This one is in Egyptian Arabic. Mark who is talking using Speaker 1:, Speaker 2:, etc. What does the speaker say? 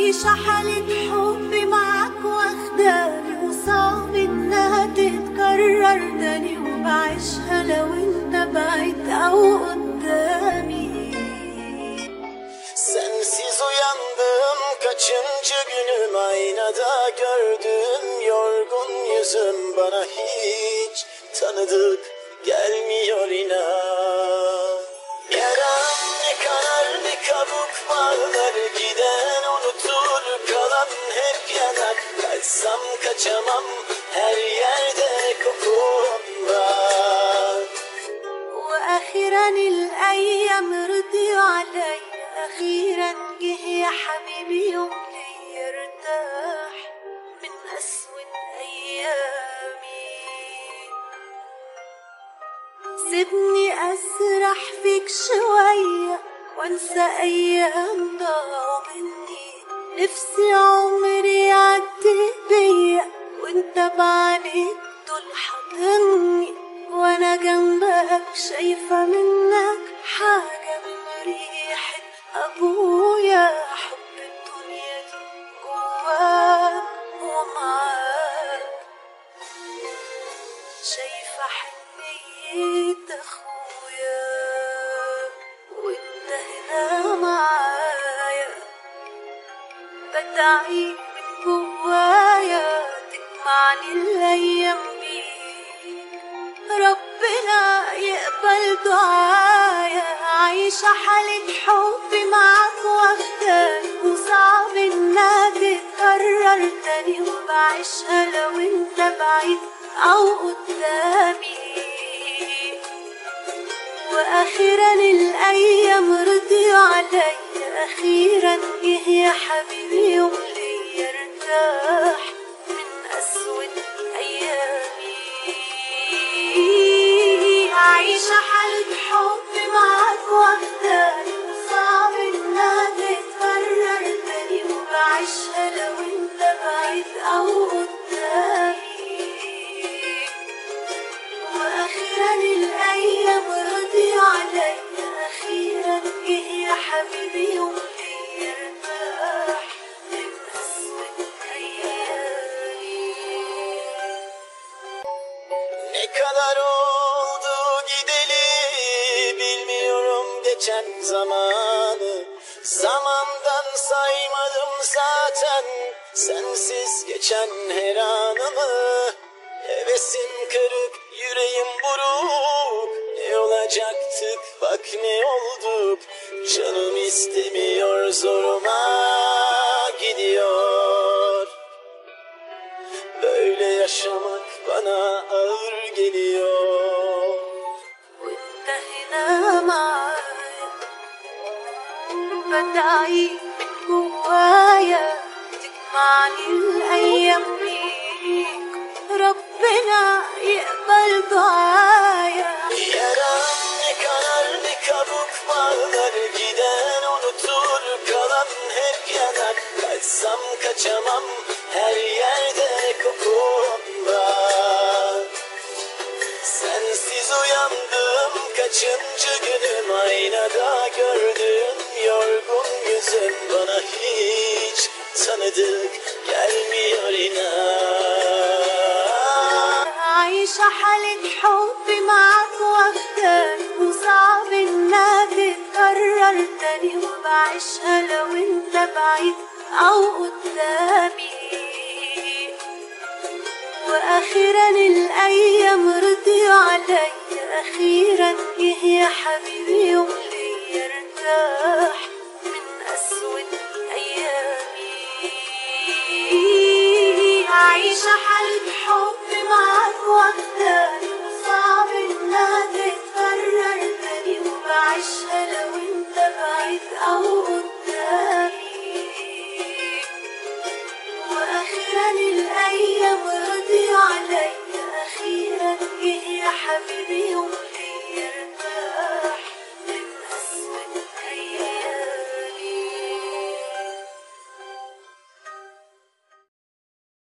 Speaker 1: عايشة حالة حب معاك واخداني وصعب انها تتكرر تاني وبعيشها لو انت بعيد او قدامي
Speaker 2: Sensiz uyandım kaçıncı günüm aynada gördüm yorgun yüzüm bana hiç tanıdık gelmiyor inan Yaram ne kanar ne kabuk bağlar giden unutur kalan hep yanar Kaçsam kaçamam her yerde kokun var
Speaker 1: واخيرا الايام رضيوا علي اخيرا جه يا حبيبي يوم لي ارتاح من اسود ايامي سيبني اسرح فيك شوية وانسى ايام ضاعوا مني نفسي عمري يعدي بيا وانت بعينيك دول حاضني وانا جنبك شايفة منك حاجة من ريحة ابويا حب الدنيا دي جواك ومعاك شايفة حنية اخويا وانت هنا معايا بدعي من جوايا تجمعني الايام بيك ربنا يقبل دعايا عايشة حالة حب معاك واخداك وصعب انها تتكرر تاني وبعيشها لو انت بعيد او قدامي واخيرا الايام رضيوا علي اخيرا جه يا حبيبي يوم لي ارتاح من اسود ايامي عايشة حالة حب معاك واخداك صعب انها تتكرر تاني وبعيشها لو انت بعيد او قدامي واخيرا الايام رضيوا علي اخيرا جه يا حبيبي يوم لي ارتاح من اسود ايامي
Speaker 2: Ne kadar oldu gideli bilmiyorum geçen zamanı Zamandan saymadım zaten sensiz geçen her anımı Hevesim kırık yüreğim buruk ne olacaktık bak ne olduk Canım istemiyor zoruma gidiyor Böyle yaşamak bana ağır geliyor
Speaker 1: وانت هنا معايا بدعي من جوايا تجمعني الايام بيك ربنا يقبل دعايا
Speaker 2: Yaram ne kanar ne kabuk bağlar giden unutur kalan hep yanar Kaçsam kaçamam her yerde kokun var Sensiz uyandım kaçıncı günüm aynada gördüm yorgun yüzün bana hiç tanıdık gelmiyor inan
Speaker 1: عايشة حالة حب معاك واخداك وصعب انها تتكرر تاني وبعيشها لو انت بعيد او قدامي واخيرا الايام رضيوا علي اخيرا جه يا حبيبي يوم لي ارتاح من اسود ايامي عايشة حالة حب